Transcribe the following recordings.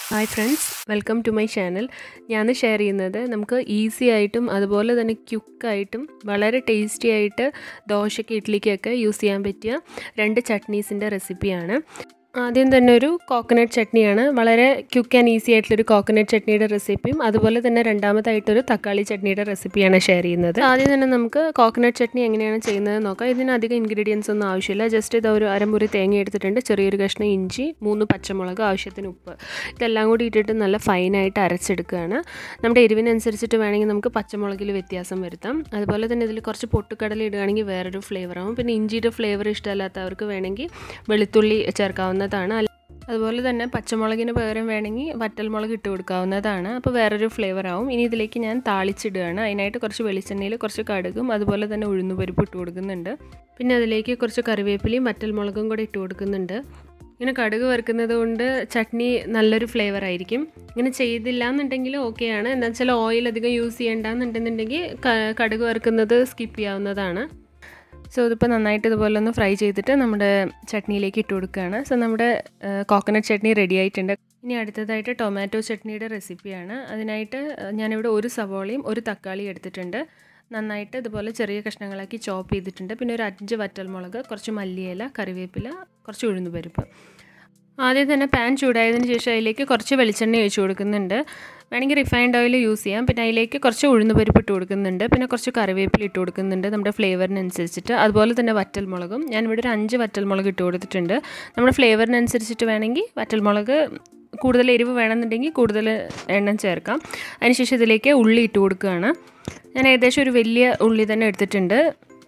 hi friends welcome to my channel ഞാൻ share ചെയ്യുന്നത് നമുക്ക് ഈസി ആയിട്ടും അതുപോലെ തന്നെ ക്യുക്കായിട്ടും വളരെ ടേസ്റ്റി ആയിട്ട് ദോശയ്ക്ക് ഇഡ്ഡലിക്കൊക്കെ യൂസ് ചെയ്യാൻ പറ്റിയ രണ്ട് ചട്നീസിൻ്റെ റെസിപ്പിയാണ് ആദ്യം തന്നെ ഒരു കോക്കനട്ട് ചട്നിയാണ് വളരെ ക്യുക്ക് ആൻഡ് ഈസി ആയിട്ടുള്ളൊരു കോക്കനട്ട് ചട്നിയുടെ റെസിപ്പിയും അതുപോലെ തന്നെ രണ്ടാമതായിട്ടൊരു തക്കാളി ചട്നിയുടെ റെസിപ്പിയാണ് ഷെയർ ചെയ്യുന്നത് ആദ്യം തന്നെ നമുക്ക് കോക്കനട്ട് ചട്നി എങ്ങനെയാണ് ചെയ്യുന്നത് നോക്കാം ഇതിന് അധികം ഇൻഗ്രീഡിയൻസ് ഒന്നും ആവശ്യമില്ല ജസ്റ്റ് ഇത് ഒരു അരമുറി തേങ്ങ എടുത്തിട്ടുണ്ട് ചെറിയൊരു കഷ്ണം ഇഞ്ചി മൂന്ന് പച്ചമുളക് ആവശ്യത്തിന് ഉപ്പ് ഇതെല്ലാം കൂടി ഇട്ടിട്ട് നല്ല ഫൈനായിട്ട് അരച്ചെടുക്കുകയാണ് നമ്മുടെ എരിവിനനുസരിച്ചിട്ട് വേണമെങ്കിൽ നമുക്ക് പച്ചമുളകിൽ വ്യത്യാസം വരുത്താം അതുപോലെ തന്നെ ഇതിൽ കുറച്ച് പൊട്ടുകടല ഇടുകയാണെങ്കിൽ വേറൊരു ഫ്ലേവർ ആവും പിന്നെ ഇഞ്ചിയുടെ ഫ്ലേവർ ഇഷ്ടമല്ലാത്തവർക്ക് വേണമെങ്കിൽ വെളുത്തുള്ളി ചേർക്കാവുന്നതാണ് അതുപോലെ തന്നെ പച്ചമുളകിന് പകരം വേണമെങ്കിൽ വറ്റൽമുളക് ഇട്ട് കൊടുക്കാവുന്നതാണ് അപ്പോൾ വേറൊരു ഫ്ലേവർ ആവും ഇനി ഇതിലേക്ക് ഞാൻ താളിച്ചിടുകയാണ് അതിനായിട്ട് കുറച്ച് വെളിച്ചെണ്ണയിൽ കുറച്ച് കടുകും അതുപോലെ തന്നെ ഉഴുന്നുപരിപ്പ് ഇട്ട് കൊടുക്കുന്നുണ്ട് പിന്നെ അതിലേക്ക് കുറച്ച് കറിവേപ്പിലയും വറ്റൽമുളകും കൂടെ ഇട്ട് കൊടുക്കുന്നുണ്ട് ഇങ്ങനെ കടുക് വറുക്കുന്നത് കൊണ്ട് ചട്നി നല്ലൊരു ഫ്ലേവർ ആയിരിക്കും ഇങ്ങനെ ചെയ്തില്ല എന്നുണ്ടെങ്കിൽ ഓക്കെയാണ് എന്താ വെച്ചാൽ ഓയിൽ അധികം യൂസ് ചെയ്യേണ്ടെന്നുണ്ടെന്നുണ്ടെങ്കിൽ കടുക് വറുക്കുന്നത് സ്കിപ്പ് ചെയ്യാവുന്നതാണ് സോ ഇതിപ്പോൾ നന്നായിട്ട് ഇതുപോലെ ഒന്ന് ഫ്രൈ ചെയ്തിട്ട് നമ്മുടെ ചട്നിയിലേക്ക് ഇട്ട് കൊടുക്കുകയാണ് സോ നമ്മുടെ കോക്കനട്ട് ചട്നി റെഡി ആയിട്ടുണ്ട് ഇനി അടുത്തതായിട്ട് ടൊമാറ്റോ ചട്നിയുടെ റെസിപ്പിയാണ് അതിനായിട്ട് ഞാനിവിടെ ഒരു സവോളയും ഒരു തക്കാളി എടുത്തിട്ടുണ്ട് നന്നായിട്ട് ഇതുപോലെ ചെറിയ കഷ്ണങ്ങളാക്കി ചോപ്പ് ചെയ്തിട്ടുണ്ട് പിന്നെ ഒരു അഞ്ച് വറ്റൽമുളക് കുറച്ച് മല്ലിയില കറിവേപ്പില കുറച്ച് ഉഴുന്നുപരിപ്പ് ആദ്യം തന്നെ പാൻ ചൂടായതിന് ശേഷം അതിലേക്ക് കുറച്ച് വെളിച്ചെണ്ണ ഒഴിച്ച് കൊടുക്കുന്നുണ്ട് വേണമെങ്കിൽ റിഫൈൻഡ് ഓയിൽ യൂസ് ചെയ്യാം പിന്നെ അതിലേക്ക് കുറച്ച് ഉഴുന്നുപരിപ്പ് ഇട്ട് കൊടുക്കുന്നുണ്ട് പിന്നെ കുറച്ച് കറിവേപ്പില ഇട്ട് കൊടുക്കുന്നുണ്ട് നമ്മുടെ ഫ്ലേവറിനനുസരിച്ചിട്ട് അതുപോലെ തന്നെ വറ്റൽമുളകും ഞാനിവിടെ ഒരു അഞ്ച് വറ്റൽമുളക് ഇട്ട് കൊടുത്തിട്ടുണ്ട് നമ്മുടെ ഫ്ലേവറിനനുസരിച്ചിട്ട് വേണമെങ്കിൽ വറ്റൽമുളക് കൂടുതൽ എരിവ് വേണമെന്നുണ്ടെങ്കിൽ കൂടുതൽ എണ്ണം ചേർക്കാം അതിനുശേഷം ഇതിലേക്ക് ഉള്ളി ഇട്ട് കൊടുക്കുകയാണ് ഞാൻ ഏകദേശം ഒരു വലിയ ഉള്ളി തന്നെ എടുത്തിട്ടുണ്ട്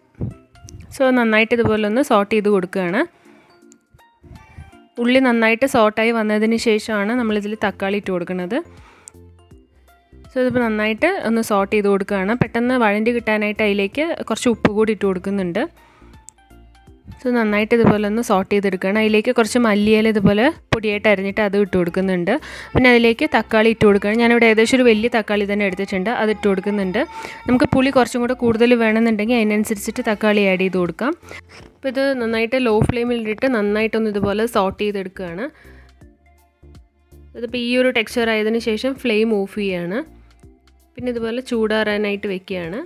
സോ നന്നായിട്ട് ഇതുപോലെ ഒന്ന് സോട്ട് ചെയ്ത് കൊടുക്കുകയാണ് ഉള്ളി നന്നായിട്ട് സോട്ടായി വന്നതിന് ശേഷമാണ് നമ്മളിതിൽ തക്കാളി ഇട്ട് കൊടുക്കുന്നത് സോ ഇതിപ്പോൾ നന്നായിട്ട് ഒന്ന് സോട്ട് ചെയ്ത് കൊടുക്കുകയാണ് പെട്ടെന്ന് വഴണ്ടി കിട്ടാനായിട്ട് അതിലേക്ക് കുറച്ച് ഉപ്പ് കൂടി ഇട്ട് കൊടുക്കുന്നുണ്ട് സോ നന്നായിട്ട് ഇതുപോലെ ഒന്ന് സോട്ട് ചെയ്തെടുക്കുകയാണ് അതിലേക്ക് കുറച്ച് മല്ലിയില ഇതുപോലെ പൊടിയായിട്ട് അരിഞ്ഞിട്ട് അത് ഇട്ട് കൊടുക്കുന്നുണ്ട് പിന്നെ അതിലേക്ക് തക്കാളി ഇട്ട് കൊടുക്കുകയാണ് ഞാനിവിടെ ഏകദേശം ഒരു വലിയ തക്കാളി തന്നെ എടുത്തിട്ടുണ്ട് അത് ഇട്ട് കൊടുക്കുന്നുണ്ട് നമുക്ക് പുളി കുറച്ചും കൂടെ കൂടുതൽ വേണമെന്നുണ്ടെങ്കിൽ അതിനനുസരിച്ചിട്ട് തക്കാളി ആഡ് ചെയ്ത് കൊടുക്കാം അപ്പോൾ ഇത് നന്നായിട്ട് ലോ ഫ്ലെയിമിൽ ഇട്ടിട്ട് നന്നായിട്ടൊന്ന് ഇതുപോലെ സോട്ട് ചെയ്തെടുക്കുകയാണ് ഇതിപ്പോൾ ഈ ഒരു ടെക്സ്ചർ ആയതിനു ശേഷം ഫ്ലെയിം ഓഫ് ചെയ്യുകയാണ് പിന്നെ ഇതുപോലെ ചൂടാറാനായിട്ട് വെക്കുകയാണ്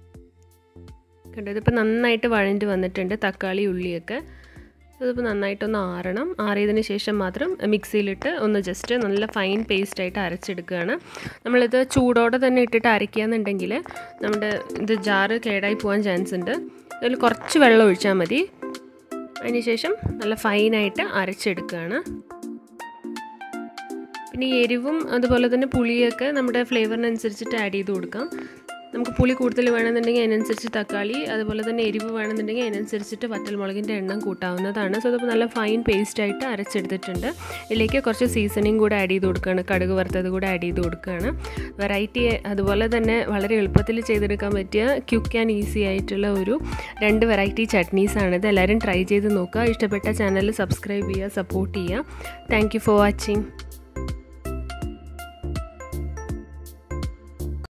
കണ്ടോ ഇതിപ്പോൾ നന്നായിട്ട് വഴഞ്ഞ് വന്നിട്ടുണ്ട് തക്കാളി ഉള്ളിയൊക്കെ ഇതിപ്പോൾ നന്നായിട്ടൊന്ന് ആറണം ആറിയതിന് ശേഷം മാത്രം മിക്സിയിലിട്ട് ഒന്ന് ജസ്റ്റ് നല്ല ഫൈൻ പേസ്റ്റായിട്ട് അരച്ചെടുക്കുകയാണ് നമ്മളിത് ചൂടോടെ തന്നെ ഇട്ടിട്ട് അരയ്ക്കുകയെന്നുണ്ടെങ്കിൽ നമ്മുടെ ഇത് ജാറ് കേടായി പോകാൻ ചാൻസ് ഉണ്ട് അതിൽ കുറച്ച് വെള്ളം ഒഴിച്ചാൽ മതി അതിനുശേഷം നല്ല ഫൈനായിട്ട് അരച്ചെടുക്കുകയാണ് പിന്നെ എരിവും അതുപോലെ തന്നെ പുളിയൊക്കെ നമ്മുടെ ഫ്ലേവറിനനുസരിച്ചിട്ട് ആഡ് ചെയ്ത് കൊടുക്കാം നമുക്ക് പുളി കൂടുതൽ വേണമെന്നുണ്ടെങ്കിൽ അതിനനുസരിച്ച് തക്കാളി അതുപോലെ തന്നെ എരിവ് വേണമെന്നുണ്ടെങ്കിൽ അതിനനുസരിച്ചിട്ട് വറ്റൽമുളകിൻ്റെ എണ്ണം കൂട്ടാവുന്നതാണ് സോ അതിപ്പോൾ നല്ല ഫൈൻ പേസ്റ്റായിട്ട് അരച്ചെടുത്തിട്ടുണ്ട് ഇതിലേക്ക് കുറച്ച് സീസണിങ് കൂടെ ആഡ് ചെയ്ത് കൊടുക്കുകയാണ് കടുക് വറുത്തത് കൂടെ ആഡ് ചെയ്ത് കൊടുക്കുകയാണ് വെറൈറ്റി അതുപോലെ തന്നെ വളരെ എളുപ്പത്തിൽ ചെയ്തെടുക്കാൻ പറ്റിയ ക്യുക്ക് ആൻഡ് ഈസി ആയിട്ടുള്ള ഒരു രണ്ട് വെറൈറ്റി ചട്നീസാണ് ഇത് എല്ലാവരും ട്രൈ ചെയ്ത് നോക്കുക ഇഷ്ടപ്പെട്ട ചാനൽ സബ്സ്ക്രൈബ് ചെയ്യുക സപ്പോർട്ട് ചെയ്യുക താങ്ക് ഫോർ വാച്ചിങ്